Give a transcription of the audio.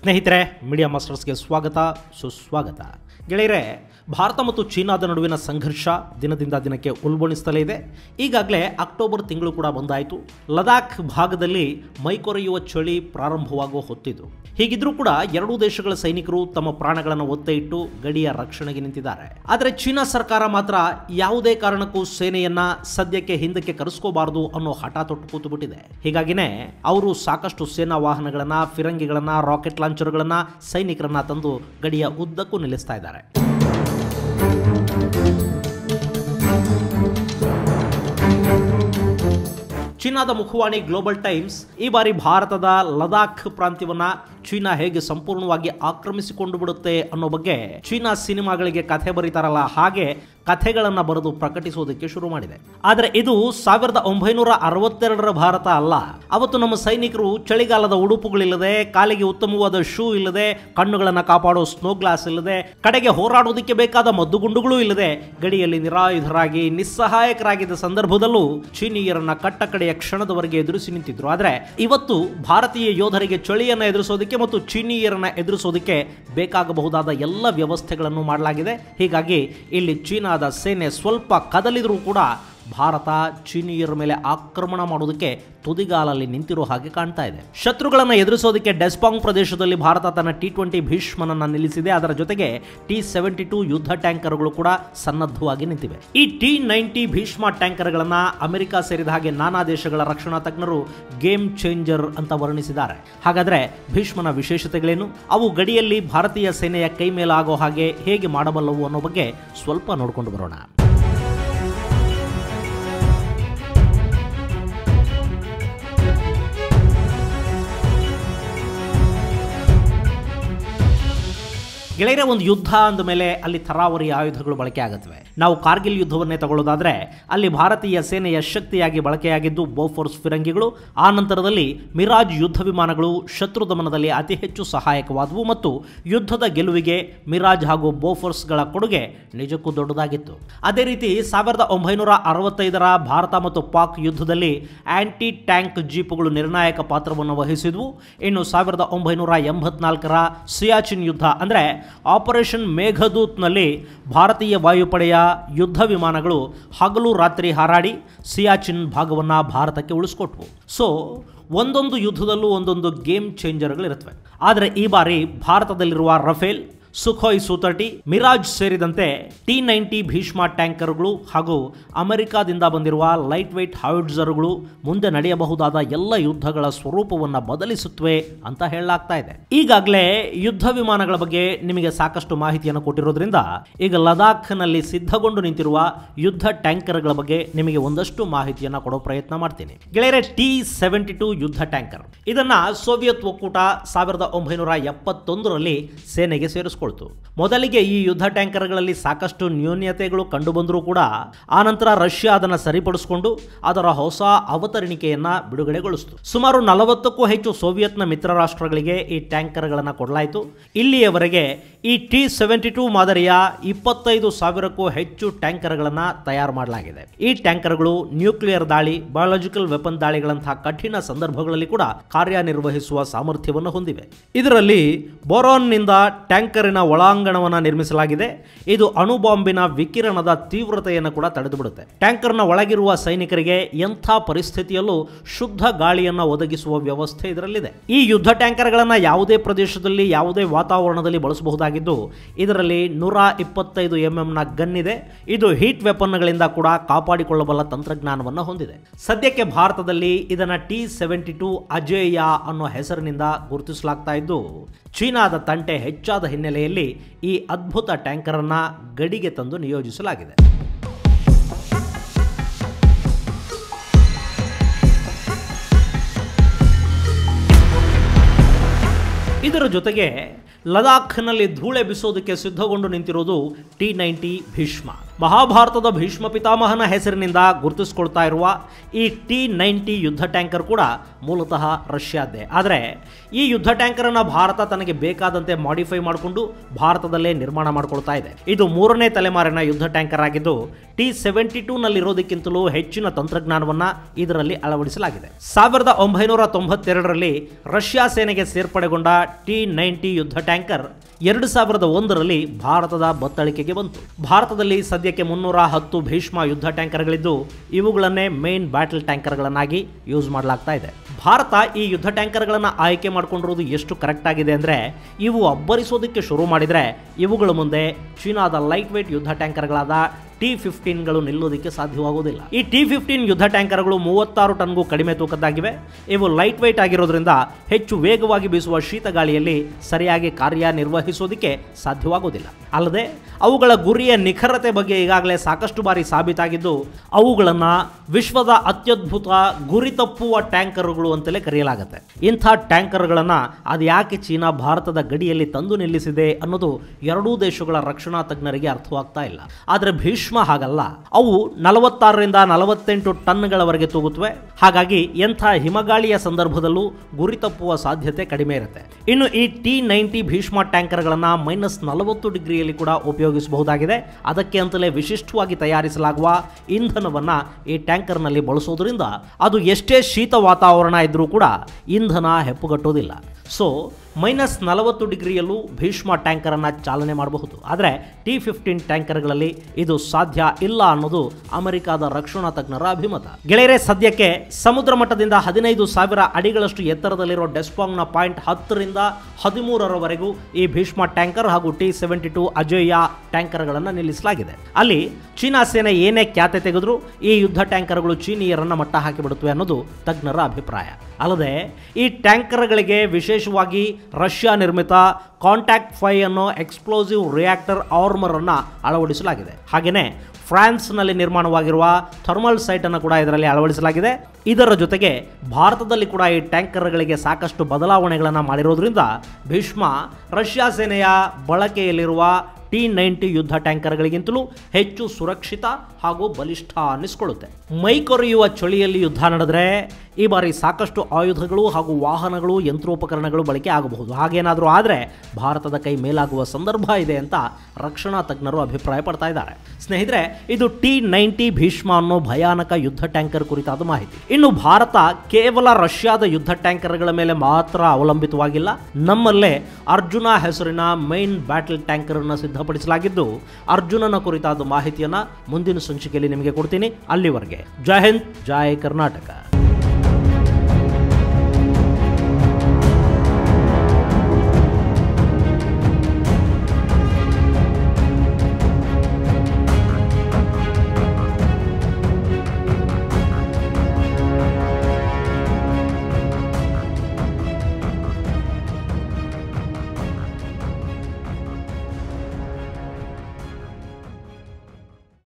ಸ್ನೇಹಿತರೆ ಮೀಡಿಯಾ ಮಾಸ್ಟರ್ಸ್ಗೆ ಸ್ವಾಗತ ಸುಸ್ವಾಗತ ಗೆಳೆಯರೆ ಭಾರತ ಮತ್ತು ಚೀನಾದ ನಡುವಿನ ಸಂಘರ್ಷ ದಿನದಿಂದ ದಿನಕ್ಕೆ ಉಲ್ಬಣಿಸ್ತಲೇ ಇದೆ ಈಗಾಗಲೇ ಅಕ್ಟೋಬರ್ ತಿಂಗಳು ಕೂಡ ಬಂದಾಯಿತು ಲದಾಖ್ ಭಾಗದಲ್ಲಿ ಮೈಕೊರೆಯುವ ಚಳಿ ಪ್ರಾರಂಭವಾಗುವ ಹೊತ್ತಿದ್ದು ಹೀಗಿದ್ರೂ ಕೂಡ ಎರಡೂ ದೇಶಗಳ ಸೈನಿಕರು ತಮ್ಮ ಪ್ರಾಣಗಳನ್ನು ಒತ್ತೆ ಇಟ್ಟು ಗಡಿಯ ರಕ್ಷಣೆಗೆ ನಿಂತಿದ್ದಾರೆ ಆದರೆ ಚೀನಾ ಸರ್ಕಾರ ಮಾತ್ರ ಯಾವುದೇ ಕಾರಣಕ್ಕೂ ಸೇನೆಯನ್ನ ಸದ್ಯಕ್ಕೆ ಹಿಂದಕ್ಕೆ ಕರೆಸ್ಕೋಬಾರದು ಅನ್ನೋ ಹಠ ತೊಟ್ಟು ಕೂತು ಬಿಟ್ಟಿದೆ ಹೀಗಾಗಿನೇ ಅವರು ಸಾಕಷ್ಟು ಸೇನಾ ವಾಹನಗಳನ್ನ ಫಿರಂಗಿಗಳನ್ನ ರಾಕೆಟ್ ಲಾಂಚರ್ಗಳನ್ನ ಸೈನಿಕರನ್ನ ತಂದು ಗಡಿಯ ಉದ್ದಕ್ಕೂ ನಿಲ್ಲಿಸ್ತಾ ಇದ್ದಾರೆ ಚೀನಾದ ಮುಖವಾಣಿ ಗ್ಲೋಬಲ್ ಟೈಮ್ಸ್ ಈ ಬಾರಿ ಭಾರತದ ಲದಾಖ್ ಪ್ರಾಂತ್ಯವನ್ನ ಚೀನಾ ಹೇಗೆ ಸಂಪೂರ್ಣವಾಗಿ ಆಕ್ರಮಿಸಿಕೊಂಡು ಬಿಡುತ್ತೆ ಅನ್ನೋ ಬಗ್ಗೆ ಚೀನಾ ಸಿನಿಮಾಗಳಿಗೆ ಕಥೆ ಬರೀತಾರಲ್ಲ ಹಾಗೆ ಕಥೆಗಳನ್ನು ಬರೆದು ಪ್ರಕಟಿಸುವುದಕ್ಕೆ ಶುರು ಮಾಡಿದೆ ಆದರೆ ಇದು ಸಾವಿರದ ಒಂಬೈನೂರ ಅರವತ್ತೆರಡರ ಭಾರತ ಅಲ್ಲ ಅವತ್ತು ನಮ್ಮ ಸೈನಿಕರು ಚಳಿಗಾಲದ ಉಡುಪುಗಳಿಲ್ಲದೆ ಕಾಲಿಗೆ ಉತ್ತಮವಾದ ಶೂ ಇಲ್ಲದೆ ಕಣ್ಣುಗಳನ್ನು ಕಾಪಾಡೋ ಸ್ನೋ ಗ್ಲಾಸ್ ಇಲ್ಲದೆ ಕಡೆಗೆ ಹೋರಾಡೋದಕ್ಕೆ ಬೇಕಾದ ಮದ್ದುಗುಂಡುಗಳು ಇಲ್ಲದೆ ಗಡಿಯಲ್ಲಿ ನಿರಾಯುಧರಾಗಿ ನಿಸ್ಸಹಾಯಕರಾಗಿದ್ದ ಸಂದರ್ಭದಲ್ಲೂ ಚೀನೀಯರನ್ನ ಕಟ್ಟ ಕಡೆಯ ಕ್ಷಣದವರೆಗೆ ಎದುರಿಸಿ ನಿಂತಿದ್ರು ಆದರೆ ಇವತ್ತು ಭಾರತೀಯ ಯೋಧರಿಗೆ ಚಳಿಯನ್ನು ಎದುರಿಸೋದಕ್ಕೆ ಮತ್ತು ಚೀನೀಯರನ್ನ ಎದುರಿಸೋದಕ್ಕೆ ಬೇಕಾಗಬಹುದಾದ ಎಲ್ಲ ವ್ಯವಸ್ಥೆಗಳನ್ನು ಮಾಡಲಾಗಿದೆ ಹೀಗಾಗಿ ಇಲ್ಲಿ ಚೀನಾದ ಸೇನೆ ಸ್ವಲ್ಪ ಕದಲಿದರೂ ಕೂಡ ಭಾರತ ಚೀನೀಯರ ಮೇಲೆ ಆಕ್ರಮಣ ಮಾಡೋದಕ್ಕೆ ತುದಿಗಾಲಲ್ಲಿ ನಿಂತಿರೋ ಹಾಗೆ ಕಾಣ್ತಾ ಇದೆ ಶತ್ರುಗಳನ್ನು ಎದುರಿಸೋದಕ್ಕೆ ಡೆಸ್ಪಾಂಗ್ ಪ್ರದೇಶದಲ್ಲಿ ಭಾರತ ತನ್ನ ಟಿ ಟ್ವೆಂಟಿ ಭೀಷ್ಮನನ್ನ ನಿಲ್ಲಿಸಿದೆ ಅದರ ಜೊತೆಗೆ ಟಿ ಸೆವೆಂಟಿ ಟೂ ಯುದ್ಧ ಟ್ಯಾಂಕರ್ಗಳು ಕೂಡ ಸನ್ನದ್ಧವಾಗಿ ನಿಂತಿವೆ ಈ ಟಿ ನೈಂಟಿ ಭೀಷ್ಮ ಟ್ಯಾಂಕರ್ಗಳನ್ನ ಅಮೆರಿಕ ಸೇರಿದ ಹಾಗೆ ನಾನಾ ದೇಶಗಳ ರಕ್ಷಣಾ ತಜ್ಞರು ಗೇಮ್ ಚೇಂಜರ್ ಅಂತ ವರ್ಣಿಸಿದ್ದಾರೆ ಹಾಗಾದ್ರೆ ಭೀಷ್ಮನ ವಿಶೇಷತೆಗಳೇನು ಅವು ಗಡಿಯಲ್ಲಿ ಭಾರತೀಯ ಸೇನೆಯ ಕೈ ಮೇಲಾಗೋ ಹಾಗೆ ಹೇಗೆ ಮಾಡಬಲ್ಲವು ಅನ್ನೋ ಬಗ್ಗೆ ಸ್ವಲ್ಪ ನೋಡ್ಕೊಂಡು ಬರೋಣ ಗೆಳೆಯರ ಒಂದು ಯುದ್ಧ ಅಂದ ಮೇಲೆ ಅಲ್ಲಿ ತರಾವರಿ ಆಯುಧಗಳು ಬಳಕೆ ಆಗುತ್ತವೆ ನಾವು ಕಾರ್ಗಿಲ್ ಯುದ್ಧವನ್ನೇ ತಗೊಳ್ಳೋದಾದ್ರೆ ಅಲ್ಲಿ ಭಾರತೀಯ ಸೇನೆಯ ಶಕ್ತಿಯಾಗಿ ಬಳಕೆಯಾಗಿದ್ದು ಬೋಫೋರ್ಸ್ ಫಿರಂಗಿಗಳು ಆ ನಂತರದಲ್ಲಿ ಮಿರಾಜ್ ಯುದ್ಧ ವಿಮಾನಗಳು ಶತ್ರು ದಮನದಲ್ಲಿ ಅತಿ ಹೆಚ್ಚು ಸಹಾಯಕವಾದವು ಮತ್ತು ಯುದ್ಧದ ಗೆಲುವಿಗೆ ಮಿರಾಜ್ ಹಾಗೂ ಬೋಫೋರ್ಸ್ಗಳ ಕೊಡುಗೆ ನಿಜಕ್ಕೂ ದೊಡ್ಡದಾಗಿತ್ತು ಅದೇ ರೀತಿ ಸಾವಿರದ ಒಂಬೈನೂರ ಅರವತ್ತೈದರ ಭಾರತ ಮತ್ತು ಪಾಕ್ ಯುದ್ಧದಲ್ಲಿ ಆಂಟಿ ಟ್ಯಾಂಕ್ ಜೀಪುಗಳು ನಿರ್ಣಾಯಕ ಪಾತ್ರವನ್ನು ವಹಿಸಿದ್ವು ಇನ್ನು ಸಾವಿರದ ಒಂಬೈನೂರ ಎಂಬತ್ನಾಲ್ಕರ ಸಿಯಾಚಿನ್ ಯುದ್ಧ ಅಂದರೆ ಆಪರೇಷನ್ ಮೇಘದೂತ್ನಲ್ಲಿ ಭಾರತೀಯ ವಾಯುಪಡೆಯ ಯುದ್ಧ ವಿಮಾನಗಳು ಹಗಲು ರಾತ್ರಿ ಹಾರಾಡಿ ಸಿಯಾಚಿನ್ ಭಾಗವನ್ನು ಭಾರತಕ್ಕೆ ಉಳಿಸ್ಕೊಟ್ವು ಸೊ ಒಂದೊಂದು ಯುದ್ಧದಲ್ಲೂ ಒಂದೊಂದು ಗೇಮ್ ಚೇಂಜರ್ಗಳಿರುತ್ತವೆ ಆದರೆ ಈ ಬಾರಿ ಭಾರತದಲ್ಲಿರುವ Rafale Sukhoi Su thirty Mirage ಸೇರಿದಂತೆ ಟಿ ನೈಂಟಿ ಭೀಷ್ಮ ಟ್ಯಾಂಕರ್ಗಳು ಹಾಗೂ ಅಮೆರಿಕಾದಿಂದ ಬಂದಿರುವ ಲೈಟ್ ವೆಯ್ಟ್ ಹಾವಿಡ್ಸರ್ಗಳು ಮುಂದೆ ನಡೆಯಬಹುದಾದ ಎಲ್ಲ ಯುದ್ಧಗಳ ಸ್ವರೂಪವನ್ನು ಬದಲಿಸುತ್ತವೆ ಅಂತ ಹೇಳಲಾಗ್ತಾ ಇದೆ ಈಗಾಗಲೇ ಯುದ್ಧ ವಿಮಾನಗಳ ಬಗ್ಗೆ ನಿಮಗೆ ಸಾಕಷ್ಟು ಮಾಹಿತಿಯನ್ನು ಕೊಟ್ಟಿರೋದ್ರಿಂದ ಈಗ ಲದಾಖ್ನಲ್ಲಿ ಸಿದ್ಧಗೊಂಡು ನಿಂತಿರುವ ಯುದ್ಧ ಟ್ಯಾಂಕರ್ಗಳ ಬಗ್ಗೆ ನಿಮಗೆ ಒಂದಷ್ಟು ಮಾಹಿತಿಯನ್ನು ಕೊಡೋ ಪ್ರಯತ್ನ ಮಾಡ್ತೀನಿ ಗೆಳೆಯರೆ ಟಿ ಸೆವೆಂಟಿ ಟು ಯುದ್ಧ ಟ್ಯಾಂಕರ್ ಇದನ್ನ ಸೋವಿಯತ್ ಒಕ್ಕೂಟ ಸಾವಿರದ ಒಂಬೈನೂರ ಎಪ್ಪತ್ತೊಂದರಲ್ಲಿ ಸೇನೆಗೆ ಸೇರಿಸಿಕೊಳ್ಳ ಮೊದಲಿಗೆ ಈ ಯುದ್ಧ ಟ್ಯಾಂಕರ್ಗಳಲ್ಲಿ ಸಾಕಷ್ಟು ನ್ಯೂನ್ಯತೆಗಳು ಕಂಡುಬಂದರೂ ಕೂಡ ಆನಂತರ ರಷ್ಯಾ ಅದನ್ನು ಸರಿಪಡಿಸಿಕೊಂಡು ಅದರ ಹೊಸ ಅವತರಣಿಕೆಯನ್ನ ಬಿಡುಗಡೆಗೊಳಿಸಿತು ಸುಮಾರು ನಲವತ್ತಕ್ಕೂ ಹೆಚ್ಚು ಸೋವಿಯತ್ನ ಮಿತ್ರ ರಾಷ್ಟ್ರಗಳಿಗೆ ಈ ಟ್ಯಾಂಕರ್ಗಳನ್ನು ಕೊಡಲಾಯಿತು ಇಲ್ಲಿಯವರೆಗೆ ಈ ಟಿ ಸೆವೆಂಟಿ ಟೂ ಮಾದರಿಯ ಇಪ್ಪತ್ತೈದು ಸಾವಿರಕ್ಕೂ ಹೆಚ್ಚು ಟ್ಯಾಂಕರ್ಗಳನ್ನು ತಯಾರು ಮಾಡಲಾಗಿದೆ ಈ ಟ್ಯಾಂಕರ್ಗಳು ನ್ಯೂಕ್ಲಿಯರ್ ದಾಳಿ ಬಯಾಲಜಿಕಲ್ ವೆಪನ್ ದಾಳಿಗಳಂತಹ ಕಠಿಣ ಸಂದರ್ಭಗಳಲ್ಲಿ ಕೂಡ ಕಾರ್ಯನಿರ್ವಹಿಸುವ ಸಾಮರ್ಥ್ಯವನ್ನು ಹೊಂದಿವೆ ಇದರಲ್ಲಿ ಬೋರಾನ್ನಿಂದ ಟ್ಯಾಂಕರಿನ ಒಳಾಂಗಣವನ್ನು ನಿರ್ಮಿಸಲಾಗಿದೆ ಇದು ಅಣುಬಾಂಬಿನ ವಿಕಿರಣದ ತೀವ್ರತೆಯನ್ನು ಕೂಡ ತಡೆದುಬಿಡುತ್ತೆ ಟ್ಯಾಂಕರ್ನ ಒಳಗಿರುವ ಸೈನಿಕರಿಗೆ ಎಂಥ ಪರಿಸ್ಥಿತಿಯಲ್ಲೂ ಶುದ್ಧ ಗಾಳಿಯನ್ನು ಒದಗಿಸುವ ವ್ಯವಸ್ಥೆ ಇದರಲ್ಲಿದೆ ಈ ಯುದ್ಧ ಟ್ಯಾಂಕರ್ಗಳನ್ನು ಯಾವುದೇ ಪ್ರದೇಶದಲ್ಲಿ ಯಾವುದೇ ವಾತಾವರಣದಲ್ಲಿ ಬಳಸಬಹುದಾಗಿದ್ದು ಇದರಲ್ಲಿ ನೂರ ಇಪ್ಪತ್ತೈದು ಎಂಎಂನ ಗನ್ ಇದೆ ಇದು ಹೀಟ್ ವೆಪನ್ಗಳಿಂದ ಕೂಡ ಕಾಪಾಡಿಕೊಳ್ಳಬಲ್ಲ ತಂತ್ರಜ್ಞಾನವನ್ನು ಹೊಂದಿದೆ ಸದ್ಯಕ್ಕೆ ಭಾರತದಲ್ಲಿ ಇದನ್ನ ಟಿ ಸೆವೆಂಟಿ ಟೂ ಅಜೇಯ ಅನ್ನೋ ಹೆಸರಿನಿಂದ ಗುರುತಿಸಲಾಗ್ತಾ ಇದ್ದು ಚೀನಾದ ತಂಟೆ ಹೆಚ್ಚಾದ ಹಿನ್ನೆಲೆಯಲ್ಲಿ ಈ ಅದ್ಭುತ ಟ್ಯಾಂಕರ್ ಅನ್ನ ಗಡಿಗೆ ತಂದು ನಿಯೋಜಿಸಲಾಗಿದೆ ಇದರ ಜೊತೆಗೆ ಲದಾಖ್ನಲ್ಲಿ ಧೂಳೆ ಬಿಸೋದಕ್ಕೆ ಸಿದ್ಧಗೊಂಡು ನಿಂತಿರೋದು ಟಿ ನೈಂಟಿ ಭೀಷ್ಮ ಮಹಾಭಾರತದ ಭೀಷ್ಮ ಪಿತಾಮಹನ ಹೆಸರಿನಿಂದ ಗುರುತಿಸಿಕೊಳ್ತಾ ಇರುವ ಈ ಟಿ ನೈಂಟಿ ಯುದ್ಧ ಟ್ಯಾಂಕರ್ ಕೂಡ ಮೂಲತಃ ರಷ್ಯಾದ್ದೇ ಆದರೆ ಈ ಯುದ್ಧ ಟ್ಯಾಂಕರನ್ನು ಭಾರತ ತನಗೆ ಬೇಕಾದಂತೆ ಮಾಡಿಫೈ ಮಾಡಿಕೊಂಡು ಭಾರತದಲ್ಲೇ ನಿರ್ಮಾಣ ಮಾಡಿಕೊಳ್ತಾ ಇದೆ ಇದು ಮೂರನೇ ತಲೆಮಾರಿನ ಯುದ್ಧ ಟ್ಯಾಂಕರ್ ಆಗಿದ್ದು ಟಿ ಸೆವೆಂಟಿ ಟೂನಲ್ಲಿರೋದಕ್ಕಿಂತಲೂ ಹೆಚ್ಚಿನ ತಂತ್ರಜ್ಞಾನವನ್ನು ಇದರಲ್ಲಿ ಅಳವಡಿಸಲಾಗಿದೆ ಸಾವಿರದ ಒಂಬೈನೂರ ತೊಂಬತ್ತೆರಡರಲ್ಲಿ ರಷ್ಯಾ ಸೇನೆಗೆ ಸೇರ್ಪಡೆಗೊಂಡ ಟಿ ನೈಂಟಿ ಯುದ್ಧ ಟ್ಯಾಂಕರ್ ಎರಡು ಸಾವಿರದ ಒಂದರಲ್ಲಿ ಭಾರತದ ಬತ್ತಳಿಕೆಗೆ ಬಂತು ಭಾರತದಲ್ಲಿ ಸದ್ಯಕ್ಕೆ ಮುನ್ನೂರ ಹತ್ತು ಭೀಷ್ಮ ಯುದ್ಧ ಟ್ಯಾಂಕರ್ಗಳಿದ್ದು ಇವುಗಳನ್ನೇ ಮೇನ್ ಬ್ಯಾಟಲ್ ಟ್ಯಾಂಕರ್ಗಳನ್ನಾಗಿ ಯೂಸ್ ಮಾಡಲಾಗ್ತಾ ಇದೆ ಭಾರತ ಈ ಯುದ್ಧ ಟ್ಯಾಂಕರ್ಗಳನ್ನು ಆಯ್ಕೆ ಮಾಡಿಕೊಂಡಿರೋದು ಎಷ್ಟು ಕರೆಕ್ಟ್ ಆಗಿದೆ ಅಂದರೆ ಇವು ಅಬ್ಬರಿಸೋದಕ್ಕೆ ಶುರು ಮಾಡಿದರೆ ಇವುಗಳ ಮುಂದೆ ಚೀನಾದ ಲೈಟ್ ವೇಟ್ ಯುದ್ಧ ಟ್ಯಾಂಕರ್ಗಳಾದ ಟಿ ಫಿಫ್ಟೀನ್ಗಳು ನಿಲ್ಲೋದಕ್ಕೆ ಸಾಧ್ಯವಾಗುವುದಿಲ್ಲ ಈ ಟಿ ಫಿಫ್ಟೀನ್ ಯುದ್ಧ ಟ್ಯಾಂಕರ್ಗಳು ಮೂವತ್ತಾರು ಟನ್ಗೂ ಕಡಿಮೆ ತೂಕದ್ದಾಗಿವೆ ಇವು ಲೈಟ್ ವೆಯ್ಟ್ ಆಗಿರೋದ್ರಿಂದ ಹೆಚ್ಚು ವೇಗವಾಗಿ ಬೀಸುವ ಶೀತ ಗಾಳಿಯಲ್ಲಿ ಸರಿಯಾಗಿ ಕಾರ್ಯನಿರ್ವಹಿಸೋದಕ್ಕೆ ಸಾಧ್ಯವಾಗುವುದಿಲ್ಲ ಅಲ್ಲದೆ ಅವುಗಳ ಗುರಿಯ ನಿಖರತೆ ಬಗ್ಗೆ ಈಗಾಗಲೇ ಸಾಕಷ್ಟು ಬಾರಿ ಸಾಬೀತಾಗಿದ್ದು ಅವುಗಳನ್ನು ವಿಶ್ವದ ಅತ್ಯದ್ಭುತ ಗುರಿ ತಪ್ಪುವ ಟ್ಯಾಂಕರ್ಗಳು ಅಂತಲೇ ಕರೆಯಲಾಗುತ್ತೆ ಇಂಥ ಟ್ಯಾಂಕರ್ಗಳನ್ನು ಅದು ಯಾಕೆ ಚೀನಾ ಭಾರತದ ಗಡಿಯಲ್ಲಿ ತಂದು ನಿಲ್ಲಿಸಿದೆ ಅನ್ನೋದು ಎರಡೂ ದೇಶಗಳ ರಕ್ಷಣಾ ತಜ್ಞರಿಗೆ ಅರ್ಥವಾಗ್ತಾ ಇಲ್ಲ ಆದರೆ ಭೀಷ್ಮ ಹಾಗಲ್ಲ ಅವು ನಲವತ್ತಾರರಿಂದ ನಲವತ್ತೆಂಟು ಟನ್ಗಳವರೆಗೆ ತೂಗುತ್ತವೆ ಹಾಗಾಗಿ ಎಂಥ ಹಿಮಗಾಳಿಯ ಸಂದರ್ಭದಲ್ಲೂ ಗುರಿ ತಪ್ಪುವ ಸಾಧ್ಯತೆ ಕಡಿಮೆ ಇರುತ್ತೆ ಇನ್ನು ಈ ಟಿ ನೈಂಟಿ ಭೀಷ್ಮ ಟ್ಯಾಂಕರ್ಗಳನ್ನು ಮೈನಸ್ ನಲವತ್ತು ಡಿಗ್ರಿಯಲ್ಲಿ ಕೂಡ ಉಪಯೋಗಿಸಬಹುದಾಗಿದೆ ಅದಕ್ಕೆ ಅಂತಲೇ ವಿಶಿಷ್ಟವಾಗಿ ತಯಾರಿಸಲಾಗುವ ಇಂಧನವನ್ನು ಈ ಟ್ಯಾಂಕರ್ನಲ್ಲಿ ಬಳಸೋದ್ರಿಂದ ಅದು ಎಷ್ಟೇ ಶೀತ ವಾತಾವರಣ ಇದ್ದರೂ ಕೂಡ ಇಂಧನ ಹೆಪ್ಪುಗಟ್ಟೋದಿಲ್ಲ ಸೊ ಮೈನಸ್ ನಲವತ್ತು ಡಿಗ್ರಿಯಲ್ಲೂ ಭೀಷ್ಮ ಟ್ಯಾಂಕರನ್ನು ಚಾಲನೆ ಮಾಡಬಹುದು ಆದರೆ ಟಿ ಫಿಫ್ಟೀನ್ ಟ್ಯಾಂಕರ್ಗಳಲ್ಲಿ ಇದು ಸಾಧ್ಯ ಇಲ್ಲ ಅನ್ನೋದು ಅಮೆರಿಕದ ರಕ್ಷಣಾ ತಜ್ಞರ ಅಭಿಮತ ಗೆಳೆಯರೆ ಸದ್ಯಕ್ಕೆ ಸಮುದ್ರ ಮಟ್ಟದಿಂದ ಹದಿನೈದು ಸಾವಿರ ಅಡಿಗಳಷ್ಟು ಎತ್ತರದಲ್ಲಿರೋ ಡೆಸ್ಪಾಂಗ್ನ ಪಾಯಿಂಟ್ ಹತ್ತರಿಂದ ಹದಿಮೂರರವರೆಗೂ ಈ ಭೀಷ್ಮ ಟ್ಯಾಂಕರ್ ಹಾಗೂ ಟಿ ಸೆವೆಂಟಿ ಟು ಅಜೇಯ ಟ್ಯಾಂಕರ್ಗಳನ್ನು ನಿಲ್ಲಿಸಲಾಗಿದೆ ಅಲ್ಲಿ ಚೀನಾ ಸೇನೆ ಏನೇ ಖ್ಯಾತೆ ತೆಗೆದರೂ ಈ ಯುದ್ಧ ಟ್ಯಾಂಕರ್ಗಳು ಚೀನಿಯರನ್ನ ಮಟ್ಟ ಹಾಕಿಬಿಡುತ್ತವೆ ಅನ್ನೋದು ತಜ್ಞರ ಅಭಿಪ್ರಾಯ ಅಲ್ಲದೆ ಈ ಟ್ಯಾಂಕರ್ಗಳಿಗೆ ವಿಶೇಷವಾಗಿ ರಷ್ಯಾ ನಿರ್ಮಿತ ಕಾಂಟ್ಯಾಕ್ಟ್ ಫೈ ಅನ್ನೋ ಎಕ್ಸ್ಪ್ಲೋಸಿವ್ ರಿಯಾಕ್ಟರ್ ಆರ್ಮರ್ ಅನ್ನ ಅಳವಡಿಸಲಾಗಿದೆ ಹಾಗೆಯೇ ಫ್ರಾನ್ಸ್ನಲ್ಲಿ ನಿರ್ಮಾಣವಾಗಿರುವ ಥರ್ಮಲ್ ಸೈಟ್ ಅನ್ನು ಕೂಡ ಇದರಲ್ಲಿ ಅಳವಡಿಸಲಾಗಿದೆ ಇದರ ಜೊತೆಗೆ ಭಾರತದಲ್ಲಿ ಕೂಡ ಈ ಟ್ಯಾಂಕರ್ಗಳಿಗೆ ಸಾಕಷ್ಟು ಬದಲಾವಣೆಗಳನ್ನು ಮಾಡಿರೋದ್ರಿಂದ ಭೀಷ್ಮ ರಷ್ಯಾ ಸೇನೆಯ ಬಳಕೆಯಲ್ಲಿರುವ ಟಿ ನೈಂಟಿ ಯುದ್ಧ ಟ್ಯಾಂಕರ್ಗಳಿಗಿಂತಲೂ ಹೆಚ್ಚು ಸುರಕ್ಷಿತ ಹಾಗೂ ಬಲಿಷ್ಠ ಅನ್ನಿಸ್ಕೊಳ್ಳುತ್ತೆ ಮೈ ಕೊರೆಯುವ ಚಳಿಯಲ್ಲಿ ಯುದ್ಧ ನಡೆದರೆ ಈ ಬಾರಿ ಸಾಕಷ್ಟು ಆಯುಧಗಳು ಹಾಗೂ ವಾಹನಗಳು ಯಂತ್ರೋಪಕರಣಗಳು ಬಳಕೆ ಆಗಬಹುದು ಹಾಗೇನಾದರೂ ಆದರೆ ಭಾರತದ ಕೈ ಮೇಲಾಗುವ ಸಂದರ್ಭ ಇದೆ ಅಂತ ರಕ್ಷಣಾ ತಜ್ಞರು ಅಭಿಪ್ರಾಯ ಪಡ್ತಾ ಇದ್ದಾರೆ ಸ್ನೇಹಿತರೆ ಇದು ಟಿ ನೈಂಟಿ ಭೀಷ್ಮ ಅನ್ನೋ ಭಯಾನಕ ಯುದ್ಧ ಟ್ಯಾಂಕರ್ ಕುರಿತಾದ ಮಾಹಿತಿ ಇನ್ನು ಭಾರತ ಕೇವಲ ರಷ್ಯಾದ ಯುದ್ಧ ಟ್ಯಾಂಕರ್ಗಳ ಮೇಲೆ ಮಾತ್ರ ಅವಲಂಬಿತವಾಗಿಲ್ಲ ನಮ್ಮಲ್ಲೇ ಅರ್ಜುನ ಹೆಸರಿನ ಮೈನ್ ಬ್ಯಾಟಲ್ ಟ್ಯಾಂಕರ್ ಅನ್ನು ಸಿದ್ಧಪಡಿಸಲಾಗಿದ್ದು ಅರ್ಜುನನ ಕುರಿತಾದ ಮಾಹಿತಿಯನ್ನ ಮುಂದಿನ ಸಂಚಿಕೆಯಲ್ಲಿ ನಿಮಗೆ ಕೊಡ್ತೀನಿ ಅಲ್ಲಿವರೆಗೆ ಜೈ ಹಿಂದ್ ಜೈ ಕರ್ನಾಟಕ